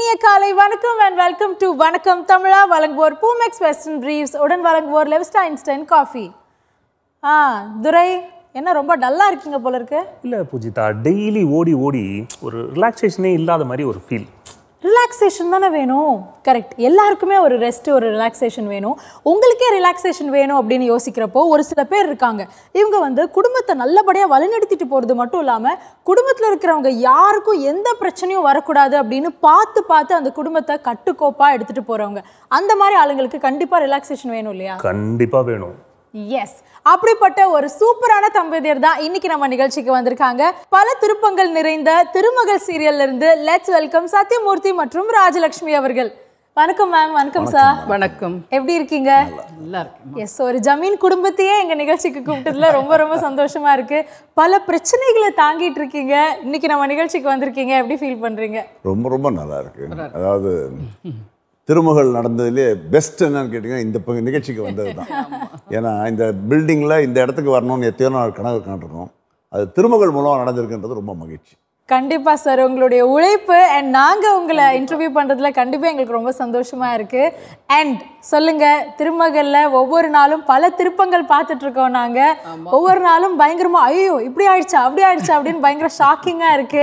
இனிய காலை வணக்கம் அண்ட் வெல்கம் டு வணக்கம் தமிழா வழங்குவோர் பூமெக்ஸ் வெஸ்டர்ன் பிரீவ்ஸ் உடன் வழங்குவோர் லெவிஸ்டா இன்ஸ்டைன் காஃபி ஆ துரை என்ன ரொம்ப டல்லா இருக்கீங்க போல இருக்கு இல்லை பூஜிதா டெய்லி ஓடி ஓடி ஒரு ரிலாக்ஸேஷனே இல்லாத மாதிரி ஒரு ஃபீல் ரிலாக்ஸேஷன் தானே வேணும் கரெக்ட் எல்லாருக்குமே ஒரு ரெஸ்ட் ஒரு ரிலாக்ஸேஷன் வேணும் உங்களுக்கே ரிலாக்ஸேஷன் வேணும் அப்படின்னு யோசிக்கிறப்போ ஒரு சில பேர் இருக்காங்க இவங்க வந்து குடும்பத்தை நல்லபடியாக வழிநடத்திட்டு போகிறது மட்டும் இல்லாமல் குடும்பத்தில் இருக்கிறவங்க யாருக்கும் எந்த பிரச்சனையும் வரக்கூடாது அப்படின்னு பார்த்து பார்த்து அந்த குடும்பத்தை கட்டுக்கோப்பாக எடுத்துகிட்டு போகிறவங்க அந்த மாதிரி ஆளுங்களுக்கு கண்டிப்பாக ரிலாக்ஸேஷன் வேணும் இல்லையா கண்டிப்பாக வேணும் எஸ் அப்படிப்பட்ட ஒரு சூப்பரான தம்பதியர் தான் இன்னைக்கு நம்ம நிகழ்ச்சிக்கு வந்திருக்காங்க பல திருப்பங்கள் நிறைந்த திருமகள் சீரியல்ல இருந்து லெட்ஸ் வெல்கம் சத்யமூர்த்தி மற்றும் ராஜலட்சுமி அவர்கள் வணக்கம் மேம் வணக்கம் சார் வணக்கம் எப்படி இருக்கீங்க நல்லா இருக்கு எஸ் ஒரு ஜமீன் குடும்பத்தையே எங்க நிகழ்ச்சிக்கு கூப்பிட்டதுல ரொம்ப ரொம்ப சந்தோஷமா இருக்கு பல பிரச்சனைகளை தாங்கிட்டு இருக்கீங்க இன்னைக்கு நம்ம நிகழ்ச்சிக்கு வந்திருக்கீங்க எப்படி ஃபீல் பண்றீங்க ரொம்ப ரொம்ப நல்லா இருக்கு அதாவது திருமகள் நடந்ததுலேயே பெஸ்ட் என்னன்னு கேட்டிங்கன்னா இந்த ப- நிகழ்ச்சிக்கு வந்தது தான் ஏன்னா இந்த பில்டிங்கில் இந்த இடத்துக்கு வரணும்னு எத்தனையோ நாள் கனவு காண்டிருக்கோம் அது திருமகள் மூலம் நடந்திருக்குன்றது ரொம்ப மகிழ்ச்சி கண்டிப்பா சார் உங்களுடைய உழைப்பு அண்ட் நாங்க உங்களை இன்டர்வியூ பண்றதுல கண்டிப்பா எங்களுக்கு ரொம்ப சந்தோஷமா இருக்கு அண்ட் சொல்லுங்க திருமகல்ல ஒவ்வொரு நாளும் பல திருப்பங்கள் பார்த்துட்டு இருக்கோம் நாங்க ஒவ்வொரு நாளும் பயங்கரமா ஐயோ இப்படி ஆயிடுச்சா அப்படி ஆயிடுச்சா அப்படின்னு பயங்கர ஷாக்கிங்கா இருக்கு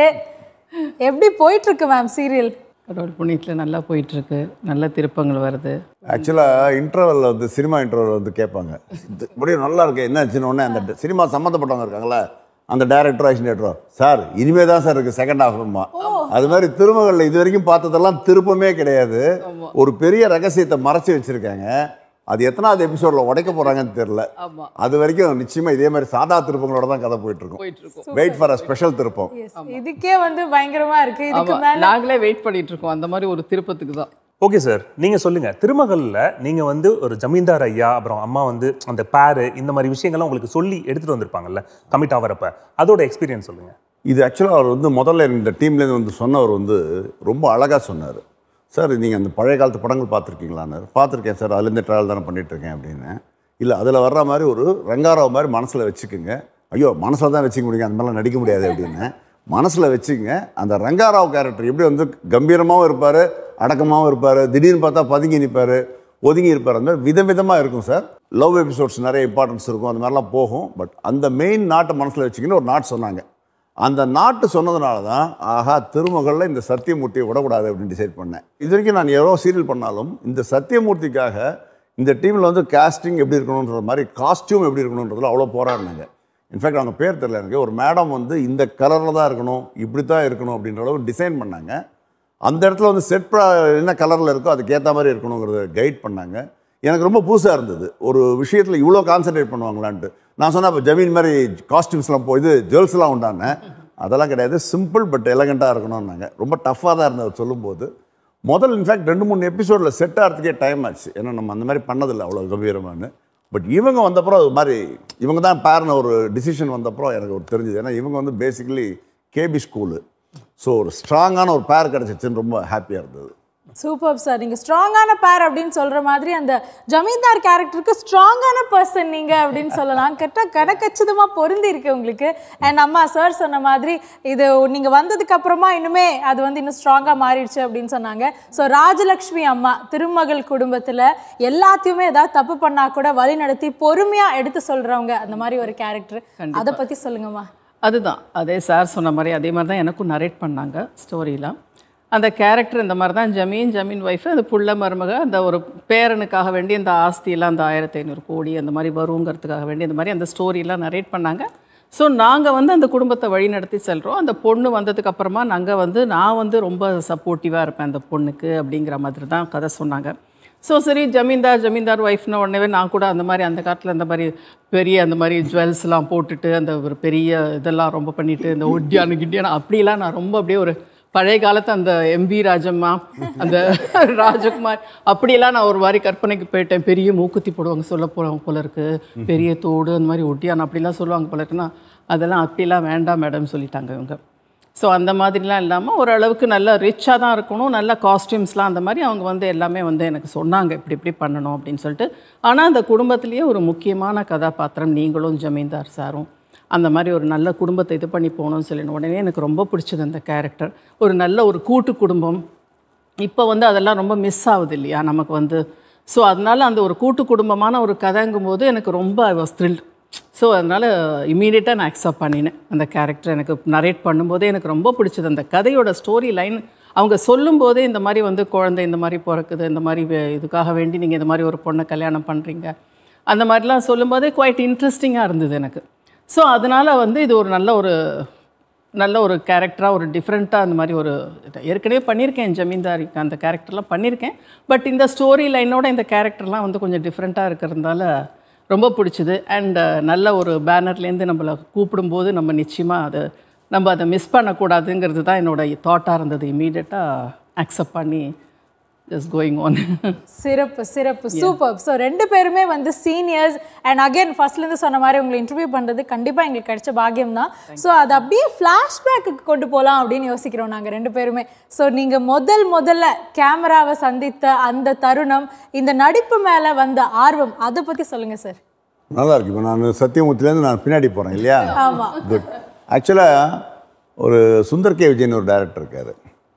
எப்படி போயிட்டு இருக்கு மேம் சீரியல் கடவுள் புண்ணியத்தில் நல்லா போயிட்டு இருக்கு நல்ல திருப்பங்கள் வருது ஆக்சுவலாக இன்டர்வலில் வந்து சினிமா இன்டர்வல் வந்து கேட்பாங்க இது இப்படியே நல்லா இருக்கு என்னாச்சுன்னு உடனே அந்த சினிமா சம்மந்தப்பட்டவங்க இருக்காங்களே அந்த டேரக்டர் ஆக்ஷன் டேரக்டரோ சார் இனிமே தான் சார் இருக்குது செகண்ட் ஹாஃப்மா அது மாதிரி திருமகளில் இது வரைக்கும் பார்த்ததெல்லாம் திருப்பமே கிடையாது ஒரு பெரிய ரகசியத்தை மறைச்சி வச்சுருக்காங்க அது எத்தனாவது எபிசோடில் உடைக்க போகிறாங்கன்னு தெரில ஆமா அது வரைக்கும் நிச்சயமாக இதே மாதிரி சாதா திருப்பங்களோட தான் கதை போயிட்டு இருக்கும் போயிட்டு இருக்கோம் வெயிட் ஃபார் அ ஸ்பெஷல் திருப்பம் இதுக்கே வந்து பயங்கரமா இருக்கு இதுக்கு ஆமா மேல நாங்களே வெயிட் பண்ணிட்டு இருக்கோம் அந்த மாதிரி ஒரு திருப்பத்துக்கு தான் ஓகே சார் நீங்கள் சொல்லுங்கள் திருமகளில் நீங்கள் வந்து ஒரு ஜமீன்தார் ஐயா அப்புறம் அம்மா வந்து அந்த பேரு இந்த மாதிரி விஷயங்கள்லாம் உங்களுக்கு சொல்லி எடுத்துகிட்டு வந்திருப்பாங்கல்ல கமிட் ஆகிறப்ப அதோட எக்ஸ்பீரியன்ஸ் சொல்லுங்கள் இது ஆக்சுவலாக அவர் வந்து முதல்ல இந்த டீம்லேருந்து வந்து சொன்னவர் வந்து ரொம்ப அழகாக சொன்னார் சார் நீங்கள் அந்த பழைய காலத்து படங்கள் பார்த்துருக்கீங்களான்னு பார்த்துருக்கேன் சார் அதுலேருந்து ட்ராவல் தானே பண்ணிட்டு இருக்கேன் அப்படின்னு இல்லை அதில் வர்ற மாதிரி ஒரு ரங்காராவ் மாதிரி மனசில் வச்சுக்குங்க ஐயோ மனசில் தான் வச்சுக்க முடியுங்க அந்த மாதிரிலாம் நடிக்க முடியாது அப்படின்னு மனசில் வச்சுங்க அந்த ரங்காராவ் கேரக்டர் எப்படி வந்து கம்பீரமாகவும் இருப்பார் அடக்கமாகவும் இருப்பார் திடீர்னு பார்த்தா பதுங்கி நிற்பார் ஒதுங்கி இருப்பார் அந்த மாதிரி விதவிதமாக இருக்கும் சார் லவ் எபிசோட்ஸ் நிறைய இம்பார்ட்டன்ஸ் இருக்கும் அந்த மாதிரிலாம் போகும் பட் அந்த மெயின் நாட்டை மனசில் வச்சுக்கின்னு ஒரு நாட் சொன்னாங்க அந்த நாட்டு சொன்னதுனால தான் ஆஹா திருமகளில் இந்த சத்தியமூர்த்தியை விடக்கூடாது அப்படின்னு டிசைட் பண்ணேன் இது வரைக்கும் நான் எவ்வளோ சீரியல் பண்ணாலும் இந்த சத்தியமூர்த்திக்காக இந்த டீமில் வந்து காஸ்டிங் எப்படி இருக்கணுன்ற மாதிரி காஸ்டியூம் எப்படி இருக்கணுன்றதுல அவ்வளோ போராடினாங்க இன்ஃபேக்ட் அவங்க பேர் தெரியல எனக்கு ஒரு மேடம் வந்து இந்த கலரில் தான் இருக்கணும் இப்படி தான் இருக்கணும் அப்படின்ற அளவு டிசைன் பண்ணாங்க அந்த இடத்துல வந்து செட் என்ன கலரில் இருக்கோ அதுக்கேற்ற மாதிரி இருக்கணுங்கிறத கைட் பண்ணாங்க எனக்கு ரொம்ப புதுசாக இருந்தது ஒரு விஷயத்தில் இவ்வளோ கான்சென்ட்ரேட் பண்ணுவாங்களான்ட்டு நான் சொன்னேன் அப்போ ஜமீன் மாதிரி காஸ்டியூம்ஸ்லாம் போய் இது ஜுவல்ஸ்லாம் உண்டானேன் அதெல்லாம் கிடையாது சிம்பிள் பட் எலகண்ட்டாக இருக்கணும்னாங்க ரொம்ப டஃப்பாக தான் இருந்தது அவர் சொல்லும்போது முதல் இன்ஃபேக்ட் ரெண்டு மூணு எபிசோடில் செட் ஆகிறதுக்கே டைம் ஆச்சு ஏன்னா நம்ம அந்த மாதிரி பண்ணதில்லை அவ்வளோ கம்பீரமானு பட் இவங்க வந்தப்புறம் அது மாதிரி இவங்க தான் பேர்னு ஒரு டிசிஷன் வந்தப்புறம் எனக்கு ஒரு தெரிஞ்சது ஏன்னா இவங்க வந்து பேசிக்கலி கேபி ஸ்கூலு ஸோ ஒரு ஸ்ட்ராங்கான ஒரு பேர் கிடச்சிச்சுன்னு ரொம்ப ஹாப்பியாக இருந்தது சூப்பர் சார் நீங்க ஸ்ட்ராங்கான பேர் அப்படின்னு சொல்ற மாதிரி அந்த ஜமீன்தார் கேரக்டருக்கு ஸ்ட்ராங்கான பர்சன் நீங்க அப்படின்னு சொல்லலாம் கரெக்டா கனக்கச்சிதமா பொருந்தி இருக்கு உங்களுக்கு அண்ட் அம்மா சார் சொன்ன மாதிரி இது நீங்க வந்ததுக்கு அப்புறமா இன்னுமே அது வந்து இன்னும் ஸ்ட்ராங்கா மாறிடுச்சு அப்படின்னு சொன்னாங்க ஸோ ராஜலக்ஷ்மி அம்மா திருமகள் குடும்பத்துல எல்லாத்தையுமே ஏதாவது தப்பு பண்ணா கூட வழி நடத்தி பொறுமையா எடுத்து சொல்றவங்க அந்த மாதிரி ஒரு கேரக்டர் அதை பத்தி சொல்லுங்கம்மா அதுதான் அதே சார் சொன்ன மாதிரி அதே மாதிரி தான் எனக்கும் நரேட் பண்ணாங்க ஸ்டோரிலாம் அந்த கேரக்டர் இந்த மாதிரி தான் ஜமீன் ஜமீன் ஒய்ஃபு அந்த புள்ள மருமக அந்த ஒரு பேரனுக்காக வேண்டி அந்த ஆஸ்தியெல்லாம் அந்த ஆயிரத்தி ஐநூறு கோடி அந்த மாதிரி வருங்கிறதுக்காக வேண்டி அந்த மாதிரி அந்த ஸ்டோரியெல்லாம் நரேட் பண்ணாங்க ஸோ நாங்கள் வந்து அந்த குடும்பத்தை வழி நடத்தி செல்கிறோம் அந்த பொண்ணு வந்ததுக்கு அப்புறமா நாங்கள் வந்து நான் வந்து ரொம்ப சப்போர்ட்டிவாக இருப்பேன் அந்த பொண்ணுக்கு அப்படிங்கிற மாதிரி தான் கதை சொன்னாங்க ஸோ சரி ஜமீன்தார் ஜமீன்தார் ஒய்ஃப்னு உடனே நான் கூட அந்த மாதிரி அந்த காலத்தில் அந்த மாதிரி பெரிய அந்த மாதிரி ஜுவல்ஸ்லாம் போட்டுட்டு அந்த ஒரு பெரிய இதெல்லாம் ரொம்ப பண்ணிட்டு இந்த ஒட்டியானு கிட்டியான அப்படிலாம் நான் ரொம்ப அப்படியே ஒரு பழைய காலத்து அந்த எம்பி ராஜம்மா அந்த ராஜகுமார் அப்படியெல்லாம் நான் ஒரு மாதிரி கற்பனைக்கு போயிட்டேன் பெரிய மூக்குத்தி போடுவாங்க சொல்ல போகிறவங்க போல இருக்கு பெரிய தோடு அந்த மாதிரி ஒட்டியான் அப்படிலாம் சொல்லுவாங்க போல இருக்குன்னா அதெல்லாம் அப்படிலாம் வேண்டாம் மேடம் சொல்லிட்டாங்க இவங்க ஸோ அந்த மாதிரிலாம் இல்லாமல் ஓரளவுக்கு நல்ல ரிச்சாக தான் இருக்கணும் நல்ல காஸ்டியூம்ஸ்லாம் அந்த மாதிரி அவங்க வந்து எல்லாமே வந்து எனக்கு சொன்னாங்க இப்படி இப்படி பண்ணணும் அப்படின்னு சொல்லிட்டு ஆனால் அந்த குடும்பத்திலேயே ஒரு முக்கியமான கதாபாத்திரம் நீங்களும் ஜமீன்தார் சாரும் அந்த மாதிரி ஒரு நல்ல குடும்பத்தை இது பண்ணி போகணும்னு சொல்லின உடனே எனக்கு ரொம்ப பிடிச்சது அந்த கேரக்டர் ஒரு நல்ல ஒரு கூட்டு குடும்பம் இப்போ வந்து அதெல்லாம் ரொம்ப மிஸ் ஆகுது இல்லையா நமக்கு வந்து ஸோ அதனால அந்த ஒரு கூட்டு குடும்பமான ஒரு கதைங்கும் போது எனக்கு ரொம்ப ஐ வாஸ் த்ரில்ட் ஸோ அதனால் இமீடியட்டாக நான் அக்செப்ட் பண்ணினேன் அந்த கேரக்டர் எனக்கு நரேட் பண்ணும்போதே எனக்கு ரொம்ப பிடிச்சது அந்த கதையோட ஸ்டோரி லைன் அவங்க சொல்லும்போதே இந்த மாதிரி வந்து குழந்தை இந்த மாதிரி பிறக்குது இந்த மாதிரி வே- இதுக்காக வேண்டி நீங்கள் இந்த மாதிரி ஒரு பொண்ணை கல்யாணம் பண்ணுறீங்க அந்த மாதிரிலாம் சொல்லும்போதே குவைட் இன்ட்ரெஸ்டிங்காக இருந்தது எனக்கு ஸோ அதனால் வந்து இது ஒரு நல்ல ஒரு நல்ல ஒரு கேரக்டராக ஒரு டிஃப்ரெண்ட்டாக அந்த மாதிரி ஒரு இது ஏற்கனவே பண்ணியிருக்கேன் ஜமீன்தாரிக்கு அந்த கேரக்டர்லாம் பண்ணியிருக்கேன் பட் இந்த ஸ்டோரி லைனோட இந்த கேரக்டர்லாம் வந்து கொஞ்சம் டிஃப்ரெண்ட்டாக இருக்கிறதுனால ரொம்ப பிடிச்சிது அண்ட் நல்ல ஒரு பேனர்லேருந்து நம்மளை கூப்பிடும்போது நம்ம நிச்சயமாக அது நம்ம அதை மிஸ் பண்ணக்கூடாதுங்கிறது தான் என்னோட தாட்டாக இருந்தது இமீடியட்டாக அக்செப்ட் பண்ணி ஜஸ்ட் கோயிங் ஆன் சிறப்பு சிறப்பு சூப்பர் ஸோ ரெண்டு பேருமே வந்து சீனியர்ஸ் அண்ட் அகைன் ஃபர்ஸ்ட்லேருந்து சொன்ன மாதிரி உங்களை இன்டர்வியூ பண்ணுறது கண்டிப்பாக எங்களுக்கு கிடைச்ச பாக்கியம் தான் ஸோ அது அப்படியே ஃப்ளாஷ்பேக்கு கொண்டு போகலாம் அப்படின்னு யோசிக்கிறோம் நாங்கள் ரெண்டு பேருமே ஸோ நீங்கள் முதல் முதல்ல கேமராவை சந்தித்த அந்த தருணம் இந்த நடிப்பு மேலே வந்த ஆர்வம் அதை பற்றி சொல்லுங்கள் சார் நல்லா இருக்கு இப்போ நான் சத்தியமூர்த்திலேருந்து நான் பின்னாடி போகிறேன் இல்லையா ஆமா. குட் ஆக்சுவலாக ஒரு சுந்தர் கே விஜயன் ஒரு டைரக்டர் இருக்கார்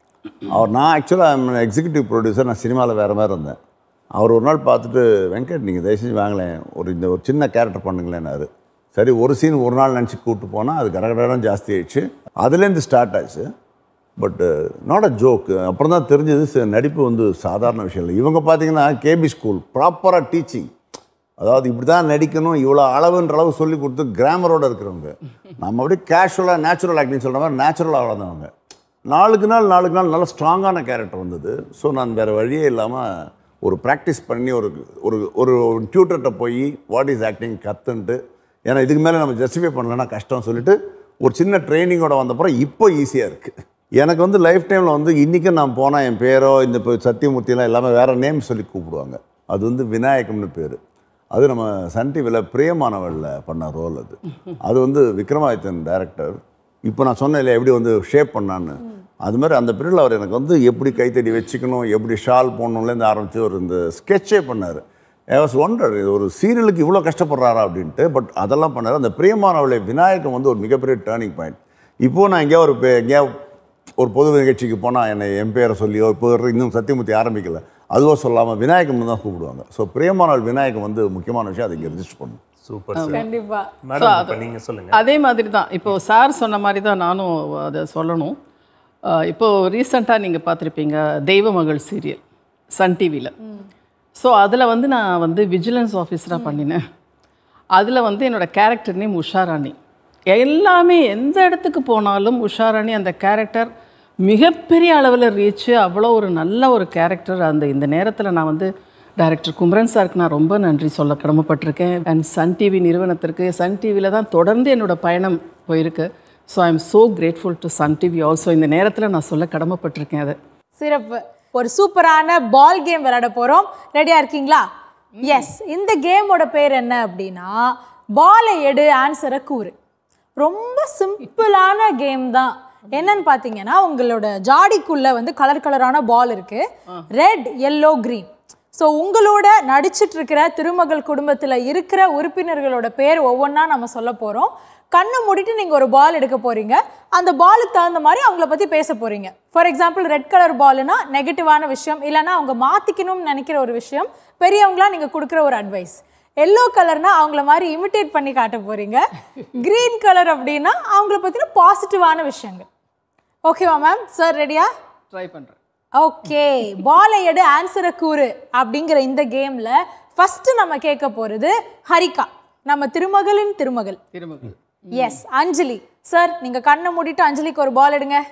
அவர் நான் ஆக்சுவலாக எக்ஸிக்யூட்டிவ் ப்ரொடியூசர் நான் சினிமாவில் வேறு மாதிரி இருந்தேன் அவர் ஒரு நாள் பார்த்துட்டு வெங்கட் நீங்கள் தயவு செஞ்சு வாங்களேன் ஒரு இந்த ஒரு சின்ன கேரக்டர் பண்ணுங்களேன்னாரு சரி ஒரு சீன் ஒரு நாள் நினச்சி கூப்பிட்டு போனால் அது கடகடம் ஜாஸ்தி ஆயிடுச்சு அதுலேருந்து ஸ்டார்ட் ஆச்சு பட் நாட் அ ஜோக்கு அப்புறம் தான் தெரிஞ்சது ச- நடிப்பு வந்து சாதாரண விஷயம் இல்லை இவங்க பார்த்தீங்கன்னா கேபி ஸ்கூல் ப்ராப்பராக டீச்சிங் அதாவது இப்படி தான் நடிக்கணும் இவ்வளோ அளவுன்ற அளவு சொல்லி கொடுத்து கிராமரோட இருக்கிறவங்க நம்ம அப்படியே கேஷுவலாக நேச்சுரல் ஆக்டிங் சொல்கிற மாதிரி நேச்சுரலாக வளர்ந்தவங்க நாளுக்கு நாள் நாளுக்கு நாள் நல்ல ஸ்ட்ராங்கான கேரக்டர் வந்தது ஸோ நான் வேறு வழியே இல்லாமல் ஒரு ப்ராக்டிஸ் பண்ணி ஒரு ஒரு ஒரு டியூட்டர்கிட்ட போய் வாட் இஸ் ஆக்டிங் கற்றுன்ட்டு ஏன்னா இதுக்கு மேலே நம்ம ஜஸ்டிஃபை பண்ணலன்னா கஷ்டம் சொல்லிட்டு ஒரு சின்ன ட்ரைனிங்கோட வந்தப்புறம் இப்போ ஈஸியாக இருக்குது எனக்கு வந்து லைஃப் டைமில் வந்து இன்றைக்கும் நான் போனால் என் பேரோ இந்த இப்போ சத்தியமூர்த்திலாம் எல்லாமே வேறு நேம் சொல்லி கூப்பிடுவாங்க அது வந்து விநாயகம்னு பேர் அது நம்ம சன் டிவியில் பிரியமானவளில் பண்ண ரோல் அது அது வந்து விக்ரமாதித்தன் டைரக்டர் இப்போ நான் சொன்னேன் இல்லையா எப்படி வந்து ஷேப் பண்ணான்னு அது மாதிரி அந்த பீரியடில் அவர் எனக்கு வந்து எப்படி கைத்தடி வச்சுக்கணும் எப்படி ஷால் போடணும்லேருந்து ஆரம்பித்து ஒரு இந்த ஸ்கெட்சே பண்ணார் ஐ வாஸ் ஒண்டர் இது ஒரு சீரியலுக்கு இவ்வளோ கஷ்டப்படுறாரா அப்படின்ட்டு பட் அதெல்லாம் பண்ணார் அந்த பிரியமானவளை விநாயகம் வந்து ஒரு மிகப்பெரிய டேர்னிங் பாயிண்ட் இப்போது நான் எங்கேயா ஒரு பே- எங்கேயா ஒரு பொது நிகழ்ச்சிக்கு போனால் என்னை என் பேரை சொல்லியோ இப்போ இன்னும் சத்தியமூர்த்தி ஆரம்பிக்கல அதுவோ சொல்லாமல் விநாயகம் தான் கூப்பிடுவாங்க ஸோ பிரியமானவள் விநாயகம் வந்து முக்கியமான விஷயம் அதை இங்கே ரிஜிஸ்டர் பண்ணும் சூப்பர் சார் கண்டிப்பா மேடம் இப்போ நீங்க சொல்லுங்க அதே மாதிரி தான் இப்போ சார் சொன்ன மாதிரி தான் நானும் அதை சொல்லணும் அஹ் இப்போ ரீசண்டாக நீங்கள் பார்த்துருப்பீங்க தெய்வ மகள் சீரியல் சன் டிவியில் ஸோ அதில் வந்து நான் வந்து விஜிலன்ஸ் ஆஃபீஸராக பண்ணினேன் அதில் வந்து என்னோட கேரக்டர் நேம் உஷாராணி எல்லாமே எந்த இடத்துக்கு போனாலும் உஷாராணி அந்த கேரக்டர் மிகப்பெரிய அளவில் ரீச்சு அவ்வளோ ஒரு நல்ல ஒரு கேரக்டர் அந்த இந்த நேரத்தில் நான் வந்து டைரக்டர் குமரன் சாருக்கு நான் ரொம்ப நன்றி சொல்ல கடமைப்பட்டிருக்கேன் அண்ட் சன் டிவி நிறுவனத்திற்கு சன் டிவியில் தான் தொடர்ந்து என்னோட பயணம் போயிருக்கு so I am so grateful to Sun TV also இந்த நேரத்தில் நான் சொல்ல கடமைப்பட்டிருக்கேன் அதை சிறப்பு ஒரு சூப்பரான பால் கேம் விளையாட போறோம் ரெடியா இருக்கீங்களா எஸ் இந்த கேமோட பேர் என்ன அப்படின்னா பாலை எடு ஆன்சரை கூறு ரொம்ப சிம்பிளான கேம் தான் என்னன்னு பார்த்தீங்கன்னா உங்களோட ஜாடிக்குள்ள வந்து கலர் கலரான பால் இருக்கு ரெட் எல்லோ green ஸோ உங்களோட நடிச்சிட்டு இருக்கிற திருமகள் குடும்பத்தில் இருக்கிற உறுப்பினர்களோட பேர் ஒவ்வொன்றா நம்ம சொல்ல போகிறோம் கண்ணை மூடிட்டு நீங்கள் ஒரு பால் எடுக்க போறீங்க அந்த பாலுக்கு தகுந்த மாதிரி அவங்கள பற்றி பேச போறீங்க ஃபார் எக்ஸாம்பிள் ரெட் கலர் பால்னா நெகட்டிவான விஷயம் இல்லைன்னா அவங்க மாற்றிக்கணும்னு நினைக்கிற ஒரு விஷயம் பெரியவங்களா நீங்கள் கொடுக்குற ஒரு அட்வைஸ் எல்லோ கலர்னா அவங்கள மாதிரி இமிட்டேட் பண்ணி காட்ட போறீங்க green கலர் அப்படின்னா அவங்கள பற்றின பாசிட்டிவான விஷயங்கள் ஓகேவா மேம் சார் ரெடியா ட்ரை பண்ணுறேன் ஓகே பாலை எடு ஆன்சரை கூறு அப்படிங்கிற இந்த கேம்ல ஃபர்ஸ்ட் நம்ம கேட்க போறது ஹரிகா நம்ம திருமகளின் திருமகள் திருமகள் எஸ் அஞ்சலி சார் நீங்க கண்ணை மூடிட்டு அஞ்சலிக்கு ஒரு பால் எடுங்க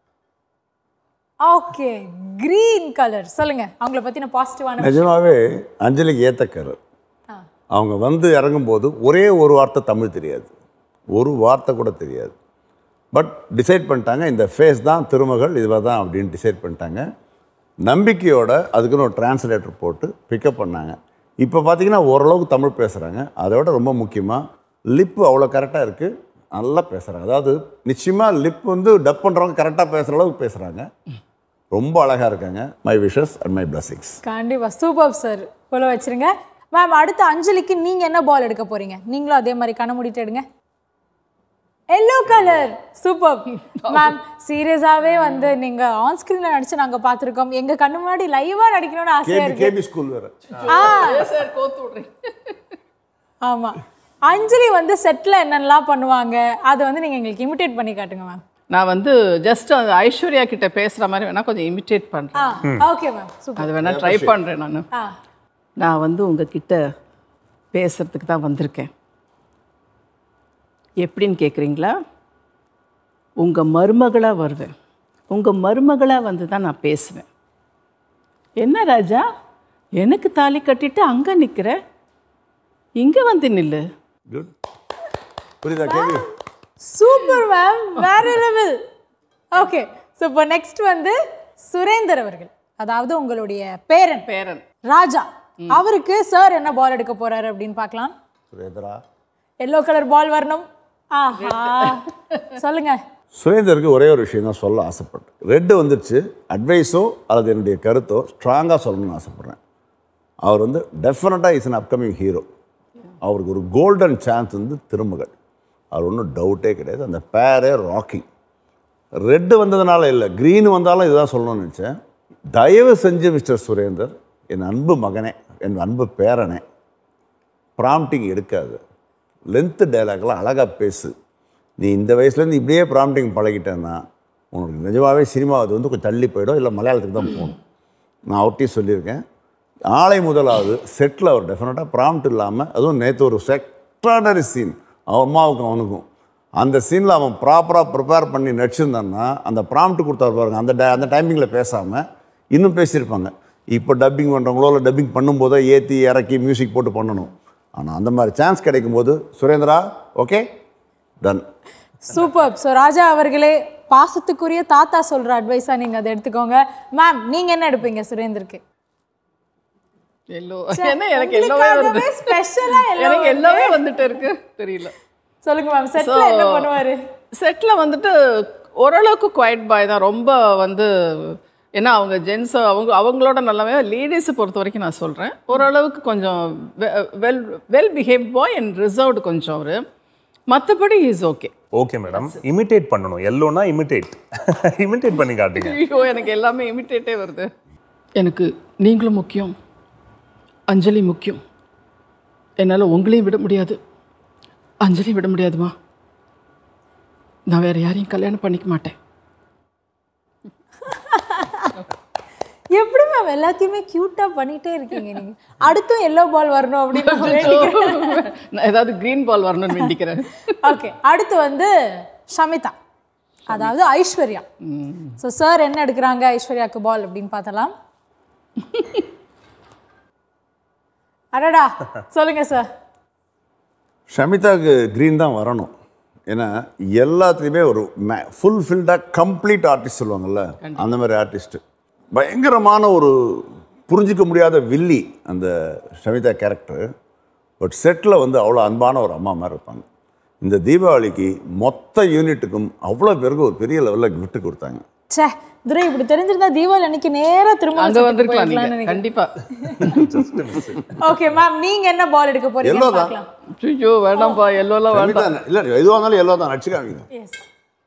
ஓகே கிரீன் கலர் சொல்லுங்க அவங்கள பத்தின பாசிட்டிவான நிஜமாவே அஞ்சலிக்கு ஏத்த கலர் அவங்க வந்து இறங்கும்போது ஒரே ஒரு வார்த்தை தமிழ் தெரியாது ஒரு வார்த்தை கூட தெரியாது பட் டிசைட் பண்ணிட்டாங்க இந்த ஃபேஸ் தான் திருமகள் இதுவா தான் அப்படின்னு டிசைட் பண்ணிட்டாங்க நம்பிக்கையோட அதுக்குன்னு ஒரு டிரான்ஸ்லேட்டர் போட்டு பிக்கப் பண்ணாங்க இப்போ பார்த்தீங்கன்னா ஓரளவுக்கு தமிழ் பேசுகிறாங்க அதோட ரொம்ப முக்கியமாக லிப்பு அவ்வளோ கரெக்டாக இருக்குது நல்லா பேசுகிறாங்க அதாவது நிச்சயமாக லிப் வந்து டப் பண்ணுறவங்க கரெக்டாக பேசுகிற அளவுக்கு பேசுகிறாங்க ரொம்ப அழகாக இருக்காங்க my wishes and my blessings கண்டிப்பா சூப்பர் சார் போல வச்சிருங்க மேம் அடுத்து அஞ்சலிக்கு நீங்க என்ன பால் எடுக்க போறீங்க நீங்களும் அதே மாதிரி கண்ணை மூடிட்டு எடுங்க எல்லோ கலர் சூப்பர் மேம் சீரியஸாவே வந்து நீங்க ஆன் ஸ்கிரீன்ல நடிச்சு நாங்க பார்த்திருக்கோம் எங்க கண்ணு முன்னாடி லைவா நடிக்கணும்னு ஆசையா கேபி இருக்கு கேபி ஸ்கூல் வேற ஆ சார் கோத்து விட்றேன் ஆமா அஞ்சலி வந்து செட்ல என்னென்னலாம் பண்ணுவாங்க அதை வந்து நீங்க எங்களுக்கு இமிட்டேட் பண்ணி காட்டுங்க மேம் நான் வந்து ஜஸ்ட் அந்த ஐஸ்வர்யா கிட்ட பேசுற மாதிரி வேணா கொஞ்சம் இமிட்டேட் பண்றேன் ஆ ஓகே மேம் சூப்பர் அது வேணா ட்ரை பண்றேன் நான் ஆ நான் வந்து உங்ககிட்ட பேசுறதுக்கு தான் வந்திருக்கேன் எப்படின்னு கேட்குறீங்களா உங்கள் மருமகளாக வருவேன் உங்கள் மருமகளாக வந்து தான் நான் பேசுவேன் என்ன ராஜா எனக்கு தாலி கட்டிட்டு அங்கே நிற்கிற இங்கே வந்து நில்லு குட் புரியுதா கேபி சூப்பர் மேம் வேற லெவல் ஓகே ஸோ இப்போ நெக்ஸ்ட் வந்து சுரேந்தர் அவர்கள் அதாவது உங்களுடைய பேரன் பேரன் ராஜா அவருக்கு சார் என்ன பால் எடுக்க போறாரு அப்படின்னு பார்க்கலாம் சுரேந்தரா எல்லோ கலர் பால் வரணும் ஆஹா சொல்லுங்க சுரேந்தருக்கு ஒரே ஒரு விஷயம் தான் சொல்ல ஆசைப்பட்டேன் ரெட்டு வந்துருச்சு அட்வைஸோ அல்லது என்னுடைய கருத்தோ ஸ்ட்ராங்காக சொல்லணும்னு ஆசைப்பட்றேன் அவர் வந்து டெஃபினட்டாக இஸ் an அப்கமிங் ஹீரோ அவருக்கு ஒரு கோல்டன் சான்ஸ் வந்து திருமகள் அவர் ஒன்றும் டவுட்டே கிடையாது அந்த பேரே ராக்கிங் ரெட்டு வந்ததுனால இல்லை க்ரீன் வந்தாலும் இதுதான் சொல்லணும்னு நினச்சேன் தயவு செஞ்சு மிஸ்டர் சுரேந்தர் என் அன்பு மகனே என் அன்பு பேரனே ப்ராம்ப்டிங் எடுக்காது லென்த்து டைலாக்லாம் அழகாக பேசு நீ இந்த வயசுலேருந்து இப்படியே ப்ராம்ப்டிங் பழகிட்டேன்னா உனக்கு நிஜமாகவே சினிமா அது வந்து கொஞ்சம் தள்ளி போயிடும் இல்லை மலையாளத்துக்கு தான் போகணும் நான் அவர்கிட்டையும் சொல்லியிருக்கேன் ஆலை முதலாவது செட்டில் அவர் டெஃபினட்டாக ப்ராம்ப்ட் இல்லாமல் அதுவும் நேற்று ஒரு செக்ட்ரானரி சீன் அவன் அம்மாவுக்கும் அவனுக்கும் அந்த சீனில் அவன் ப்ராப்பராக ப்ரிப்பேர் பண்ணி நடிச்சிருந்தான்னா அந்த ப்ராம்ப்ட் கொடுத்தாரு பாருங்க அந்த டை- அந்த டைமிங்கில் பேசாமல் இன்னும் பேசியிருப்பாங்க இப்போ டப்பிங் பண்ணுறவங்களோ இல்லை டப்பிங் பண்ணும்போதோ ஏற்றி இறக்கி மியூசிக் போட்டு பண்ணணும் ஆனால் அந்த மாதிரி சான்ஸ் கிடைக்கும் போது Surendra okay done super so Raja அவர்களே பாசத்துக்குரிய தாத்தா சொல்ற அட்வைஸா நீங்க அதை எடுத்துக்கோங்க மேம் நீங்க என்ன எடுப்பீங்க சுரேந்தருக்கு எல்லோ என்ன எனக்கு எல்லோவே வருது ஸ்பெஷலா எனக்கு எல்லோவே வந்துட்டு இருக்கு தெரியல சொல்லுங்க மேம் செட்ல என்ன பண்ணுவாரு செட்டில் வந்துட்டு ஓரளவுக்கு குவைட் பாய் தான் ரொம்ப வந்து ஏன்னா அவங்க ஜென்ஸ் அவங்க அவங்களோட நல்லாவே லேடிஸை பொறுத்த வரைக்கும் நான் சொல்கிறேன் ஓரளவுக்கு கொஞ்சம் well well behave boy and reserved கொஞ்சம் அவர் மற்றபடி is okay okay madam imitate பண்ணணும் எல்லோனா இமிட்டேட் இமிட்டேட் பண்ணி காட்டுங்க ஐயோ எனக்கு எல்லாமே இமிட்டேட்டே வருது எனக்கு நீங்களும் முக்கியம் அஞ்சலி முக்கியம் என்னால் உங்களையும் விட முடியாது அஞ்சலி விட முடியாதுமா நான் வேற யாரையும் கல்யாணம் பண்ணிக்க மாட்டேன் எப்படி மேம் எல்லாத்தையுமே கியூட்டா பண்ணிட்டே இருக்கீங்க நீங்க அடுத்தும் எல்லோ பால் வரணும் அப்படின்னு நான் வேண்டிக்கிறேன். நான் ஏதாவது க்ரீன் பால் வரணும்னு வேண்டிக்கிறேன் ஓகே அடுத்து வந்து ஷமிதா அதாவது ஐஸ்வர்யா ஸோ சார் என்ன எடுக்கிறாங்க ஐஸ்வர்யாக்கு பால் அப்படின்னு பார்த்தலாம் அடடா சொல்லுங்க சார் ஷமிதாக்கு க்ரீன் தான் வரணும் ஏன்னா எல்லாத்துலேயுமே ஒரு ஃபுல்ஃபில்டாக கம்ப்ளீட் ஆர்டிஸ்ட் சொல்லுவாங்கல்ல அந்த மாதிரி ஆர்டிஸ்ட்டு பயங்கரமான ஒரு புரிஞ்சிக்க முடியாத வில்லி அந்த ஷமிதா கேரக்டர் பட் செட்டில் வந்து அவ்வளோ அன்பான ஒரு அம்மா மாதிரி இருப்பாங்க இந்த தீபாவளிக்கு மொத்த யூனிட்டுக்கும் அவ்வளோ பேருக்கு ஒரு பெரிய லெவலில் gift கொடுத்தாங்க ச்சே துரை இப்படி தெரிஞ்சிருந்தா தீபாவளி அன்னைக்கு நேரா திரும்ப அங்க வந்திருக்கலாம் நீங்க கண்டிப்பா ஓகே மேம் நீங்க என்ன பால் எடுக்க போறீங்க Yellow தான். பார்க்கலாம் ஐயோ வேண்டாம்ப்பா எல்லோலாம் வேண்டாம் ஷமிதா இல்லை எதுவாக இருந்தாலும் எல்லோ தான் நடிச்சு காமிங்க எஸ்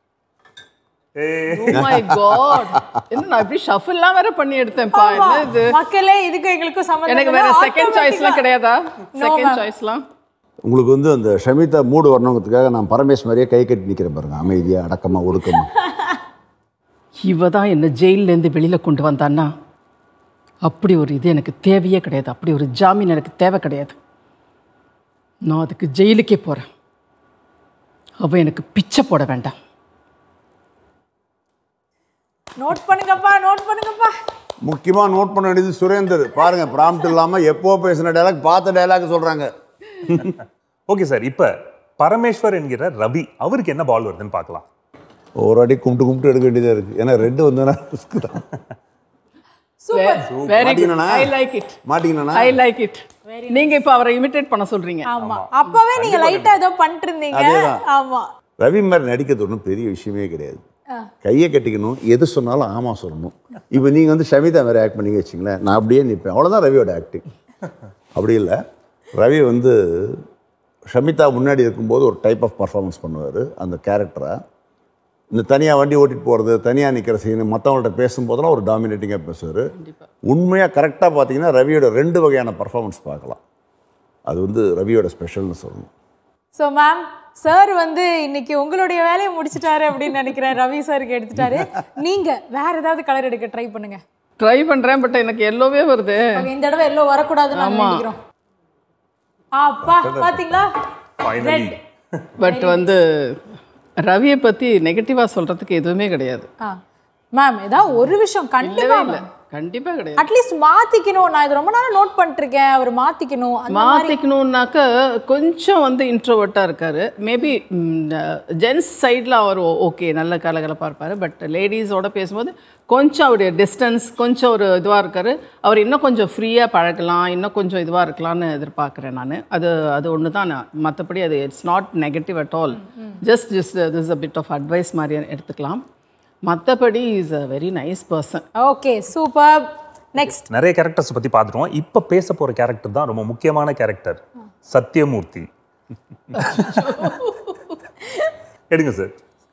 ஓ மை காட் என்ன நான் இப்படி ஷஃபிள்லாம் வேற பண்ணி எடுத்தேன்ப்பா என்ன இது மக்களே இதுக்கு எங்களுக்கும் சம்மந்தம் எனக்கு இல்லை. வேற செகண்ட் சாய்ஸ்லாம் Automatic-ஆ. கிடையாதா No, செகண்ட் ma'am. சாய்ஸ்லாம் உங்களுக்கு வந்து அந்த ஷமிதா மூடு வரணுங்கிறதுக்காக நான் பரமேஷ் மாதிரியே கை கட்டி நிற்கிறேன் பாருங்க அமைதியாக அடக்கமாக ஒடுக்கமா இவ தான் என்ன ஜெயிலேருந்து வெளியில் கொண்டு வந்தான்னா அப்படி ஒரு இது எனக்கு தேவையே கிடையாது அப்படி ஒரு ஜாமீன் எனக்கு தேவை கிடையாது நான் அதுக்கு ஜெயிலுக்கே போகிறேன் அவ எனக்கு பிச்சை போட வேண்டாம் நோட் பண்ணுங்கப்பா நோட் பண்ணுங்கப்பா முக்கியமாக நோட் பண்ண வேண்டியது சுரேந்தர் பாருங்க ப்ராம்ப்ட் இல்லாமல் எப்போ பேசின டைலாக் பார்த்த டைலாக் சொல்கிறாங்க ஓகே சார் இப்போ பரமேஸ்வர் என்கிற ரவி அவருக்கு என்ன பால் வருதுன்னு பார்க்கலாம் ஒரு அடி கும்பிட்டு கும்பிட்டு எடுக்க வேண்டியதாக இருக்குது ஏன்னா ரெட்டு வந்தோன்னா ரிஸ்க் தான் சூப்பர் வெரி குட் மாட்டீங்கண்ணா? ஐ லைக் இட் மாட்டிங்கண்ணா ஐ லைக் இட் நீங்க இப்போ அவரை இமிட்டேட் பண்ண சொல்றீங்க ஆமா அப்பவே நீங்க லைட்டா ஏதோ பண்ணிட்டு இருந்தீங்க அதேதான். ஆமா ரவி மாதிரி நடிக்கிறது ஒன்றும் பெரிய விஷயமே கிடையாது கையை கட்டிக்கணும் எது சொன்னாலும் ஆமாம் சொல்லணும் இப்போ நீங்கள் வந்து ஷமிதா மாதிரி ஆக்ட் பண்ணி வச்சிங்களேன் நான் அப்படியே நிற்பேன் அவ்வளோதான் ரவியோட ஆக்டிங் அப்படி இல்லை ரவி வந்து ஷமிதா முன்னாடி இருக்கும்போது ஒரு டைப் ஆஃப் பர்ஃபார்மன்ஸ் பண்ணுவார் அந்த கேரக்டரை இந்த தனியாக வண்டி ஓட்டிட்டு போகிறது தனியாக நிற்கிற சீனு மற்றவங்கள்ட்ட பேசும்போதெல்லாம் ஒரு டாமினேட்டிங்காக பேசுவார் உண்மையாக கரெக்டாக பார்த்தீங்கன்னா ரவியோட ரெண்டு வகையான பர்ஃபார்மன்ஸ் பார்க்கலாம் அது வந்து ரவியோட ஸ்பெஷல்னு சொல்லணும் ஸோ மேம் சார் வந்து இன்னைக்கு உங்களுடைய வேலையை முடிச்சிட்டாரு அப்படின்னு நினைக்கிறேன் ரவி சாருக்கு எடுத்துட்டாரு நீங்க வேற ஏதாவது கலர் எடுக்க ட்ரை பண்ணுங்க ட்ரை பண்ணுறேன் பட் எனக்கு எல்லோவே வருது Okay, இந்த தடவை எல்லோ வரக்கூடாதுன்னு நாங்க நினைக்கிறோம் அப்பா பாத்தீங்களா ஃபைனலி பட் வந்து ரவியை பற்றி நெகட்டிவாக சொல்கிறதுக்கு எதுவுமே கிடையாது ஆ மேம் ஏதாவது ஒரு விஷயம் கண்டிப்பா இல்லை கண்டிப்பாக கிடையாது அட்லீஸ்ட் மாத்திக்கணும் நான் இது ரொம்ப நேரம் நோட் பண்ணிட்டு இருக்கேன் அவர் மாத்திக்கணும் அந்த மாற்றிக்கணுன்னாக்க கொஞ்சம் வந்து இன்ட்ரோவர்ட்டாக இருக்கார் மேபி ஜென்ஸ் சைடில் அவர் ஓகே நல்ல கலகலப்பாக இருப்பார் பட் லேடிஸோட பேசும்போது கொஞ்சம் அவருடைய டிஸ்டன்ஸ் கொஞ்சம் ஒரு இதுவாக இருக்கார் அவர் இன்னும் கொஞ்சம் ஃப்ரீயாக பழகலாம் இன்னும் கொஞ்சம் இதுவாக இருக்கலாம்னு எதிர்பார்க்குறேன் நான் அது அது ஒன்று தான் நான் மற்றபடி அது it's not negative at all just just this a bit of advice மாதிரி எடுத்துக்கலாம் மற்றபடி is a very nice person okay super next நிறைய கேரக்டர்ஸ் பத்தி பார்த்துட்டோம் இப்போ பேச போற கேரக்டர் தான் ரொம்ப முக்கியமான கேரக்டர் சத்யமூர்த்தி எடுங்க சார்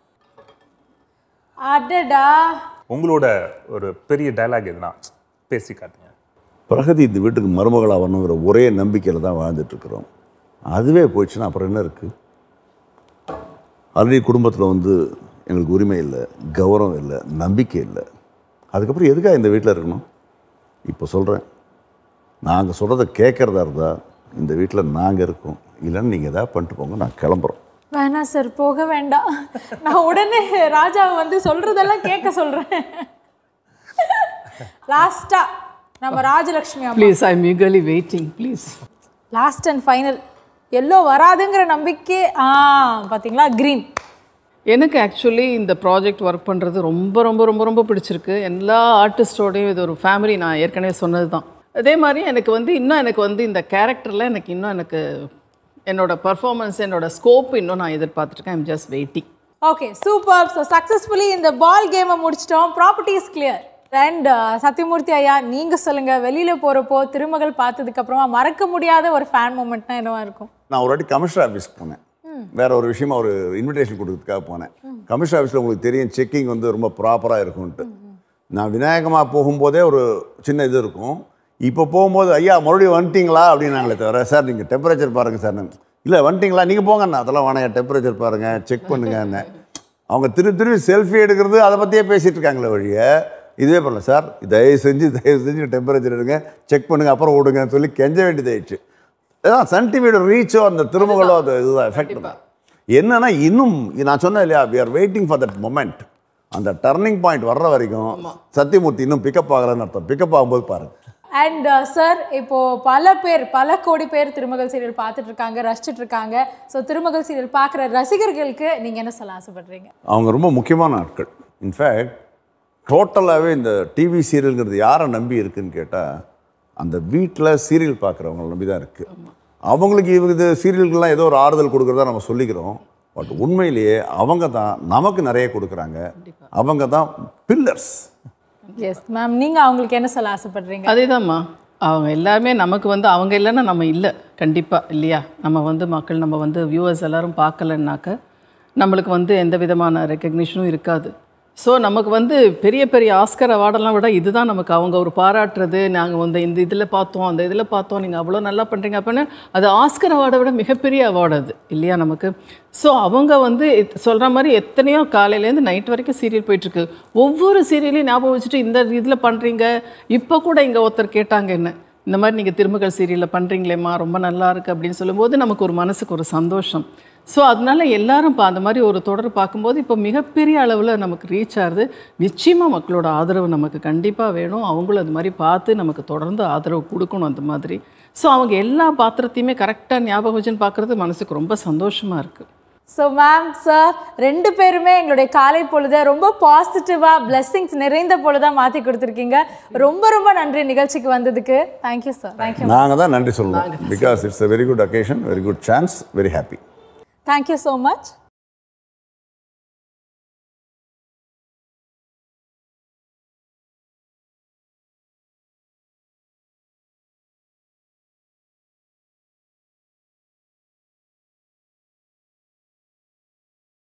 அடடா உங்களோட ஒரு பெரிய டயலாக் எதுனா பேசி காட்டுங்க பிரகதி இந்த வீட்டுக்கு மருமகளாக வரணுங்கிற ஒரே நம்பிக்கையில் தான் வாழ்ந்துட்டு இருக்கிறோம் அதுவே போயிடுச்சுன்னா அப்புறம் என்ன இருக்குது ஆல்ரெடி குடும்பத்தில் வந்து எங்களுக்கு உரிமை இல்லை கௌரவம் இல்லை நம்பிக்கை இல்லை அதுக்கப்புறம் எதுக்காக இந்த வீட்டில் இருக்கணும் இப்போ சொல்கிறேன் நாங்கள் சொல்கிறத கேட்குறதா இருந்தால் இந்த வீட்டில் நாங்கள் இருக்கோம் இல்லைன்னு நீங்கள் எதாவது பண்ணிட்டு போங்க நான் கிளம்புறோம் வேணாம் சார் போக வேண்டாம் நான் உடனே ராஜாவை வந்து சொல்றதெல்லாம் கேட்க சொல்றேன் லாஸ்டா நம்ம ராஜலக்ஷ்மி அம்மா please I am eagerly waiting please last and final yellow வராதுங்கிற நம்பிக்கை ஆ பாத்தீங்களா கிரீன் எனக்கு ஆக்சுவலி இந்த ப்ராஜெக்ட் ஒர்க் பண்ணுறது ரொம்ப ரொம்ப ரொம்ப ரொம்ப பிடிச்சிருக்கு எல்லா ஆர்டிஸ்டோடையும் இது ஒரு ஃபேமிலி நான் ஏற்கனவே சொன்னது தான் அதே மாதிரி எனக்கு வந்து இன்னும் எனக்கு வந்து இந்த கேரக்டரில் எனக்கு இன்னும் எனக்கு என்னோட பர்ஃபார்மன்ஸ் என்னோட ஸ்கோப் இன்னும் நான் எதிர்பார்த்துருக்கேன் I'm just waiting okay super so successfully இந்த பால் கேமை முடிச்சிட்டோம் ப்ராப்பர்ட்டிஸ் கிளியர் அண்ட் சத்யமூர்த்தி ஐயா நீங்க சொல்லுங்க வெளியில போறப்போ திருமகள் பார்த்ததுக்கு அப்புறமா மறக்க முடியாத ஒரு ஃபேன் மூமெண்ட்னா என்னவா இருக்கும் நான் ஒரு வாட்டி கமிஷனர் ஆஃபீஸ்க்கு போனேன் வேற ஒரு விஷயமா ஒரு இன்விடேஷன் கொடுக்கறதுக்காக போனேன் கமிஷனர் ஆஃபீஸில் உங்களுக்கு தெரியும் செக்கிங் வந்து ரொம்ப ப்ராப்பராக இருக்கும்ன்ட்டு நான் விநாயகமா போகும்போதே ஒரு சின்ன இது இருக்கும் இப்போ போகும்போது ஐயா மறுபடியும் வந்துட்டீங்களா அப்படின்னாங்களே தவிர சார் நீங்கள் டெம்பரேச்சர் பாருங்கள் சார் இல்லை வந்துட்டீங்களா நீங்கள் போங்கண்ணா அதெல்லாம் வேணாம் டெம்பரேச்சர் பாருங்கள் செக் பண்ணுங்கன்னு அவங்க திருப்பி திருப்பி செல்ஃபி எடுக்கிறது அதை பற்றியே பேசிகிட்டு இருக்காங்களே வழிய இதுவே பண்ணல சார் தயவு செஞ்சு தயவு செஞ்சு டெம்பரேச்சர் எடுங்க செக் பண்ணுங்க அப்புறம் விடுங்கன்னு சொல்லி கெஞ்ச வேண்டியதாயிடுச்சு அதான் சன் டிவியோட ரீச்சோ அந்த திருமகளோ அது இதுதான் எஃபெக்ட் தான் என்னன்னா இன்னும் நான் சொன்னேன் இல்லையா we are waiting for that moment அந்த டர்னிங் பாயிண்ட் வர்ற வரைக்கும் சத்தியமூர்த்தி இன்னும் பிக்கப் ஆகலன்னு அர்த்தம் பிக்கப் ஆகும்போது பாருங்க அண்ட் சார் இப்போ பல பேர் பல கோடி பேர் திருமகள் சீரியல் பார்த்துட்டு இருக்காங்க ரசிச்சிட்டு இருக்காங்க ஸோ திருமகள் சீரியல் பார்க்குற ரசிகர்களுக்கு நீங்க என்ன சொல்ல ஆசைப்படுறீங்க அவங்க ரொம்ப முக்கியமான ஆட்கள் இன்ஃபேக்ட் டோட்டலாகவே இந்த டிவி சீரியல்ங்கிறது யாரை நம்பி இருக்குன்னு கேட்டால் அந்த வீட்டில் சீரியல் பார்க்குறவங்கள நம்பி தான் இருக்குது அவங்களுக்கு இவங்க இது சீரியல்கள்லாம் ஏதோ ஒரு ஆறுதல் கொடுக்குறதா நம்ம சொல்லிக்கிறோம் பட் உண்மையிலேயே அவங்க தான் நமக்கு நிறைய கொடுக்குறாங்க அவங்க தான் பில்லர்ஸ் எஸ் மேம் நீங்க அவங்களுக்கு என்ன சொல்ல ஆசைப்படுறீங்க அதேதாம்மா அவங்க எல்லாமே நமக்கு வந்து அவங்க இல்லைன்னா நம்ம இல்லை கண்டிப்பாக இல்லையா நம்ம வந்து மக்கள் நம்ம வந்து வியூவர்ஸ் எல்லாரும் பார்க்கலன்னாக்க நம்மளுக்கு வந்து எந்த விதமான ரெக்கக்னிஷனும் இருக்காது ஸோ நமக்கு வந்து பெரிய பெரிய ஆஸ்கர் அவார்டெல்லாம் விட இதுதான் நமக்கு அவங்க ஒரு பாராட்டுறது நாங்கள் வந்து இந்த இதில் பார்த்தோம் அந்த இதில் பார்த்தோம் நீங்கள் அவ்வளோ நல்லா பண்ணுறீங்க அப்படின்னு அது ஆஸ்கர் அவார்டை விட மிகப்பெரிய அவார்டு அது இல்லையா நமக்கு ஸோ அவங்க வந்து சொல்கிற மாதிரி எத்தனையோ காலையிலேருந்து நைட் வரைக்கும் சீரியல் போயிட்டுருக்கு ஒவ்வொரு சீரியலையும் ஞாபகம் வச்சுட்டு இந்த இதில் பண்ணுறீங்க இப்போ கூட இங்கே ஒருத்தர் கேட்டாங்க என்ன இந்த மாதிரி நீங்கள் திருமகள் சீரியலில் பண்ணுறீங்களேம்மா ரொம்ப நல்லா இருக்குது அப்படின்னு சொல்லும்போது நமக்கு ஒரு மனசுக்கு ஒரு சந்தோஷம் ஸோ அதனால எல்லாரும் இப்போ அந்த மாதிரி ஒரு தொடர் பார்க்கும்போது இப்போ மிகப்பெரிய அளவில் நமக்கு ரீச் ஆகுது நிச்சயமாக மக்களோட ஆதரவு நமக்கு கண்டிப்பாக வேணும் அவங்களும் அது மாதிரி பார்த்து நமக்கு தொடர்ந்து ஆதரவு கொடுக்கணும் அந்த மாதிரி ஸோ அவங்க எல்லா பாத்திரத்தையுமே கரெக்டாக ஞாபகம் வச்சுன்னு பார்க்குறது மனசுக்கு ரொம்ப சந்தோஷமாக இருக்குது ஸோ மேம் சார் ரெண்டு பேருமே எங்களுடைய காலை பொழுதை ரொம்ப பாசிட்டிவாக blessings நிறைந்த பொழுதா மாற்றி கொடுத்துருக்கீங்க ரொம்ப ரொம்ப நன்றி நிகழ்ச்சிக்கு வந்ததுக்கு தேங்க்யூ சார் தேங்க்யூ நாங்கள் தான் நன்றி சொல்லணும் because it's a very good occasion very good chance very happy thank you so much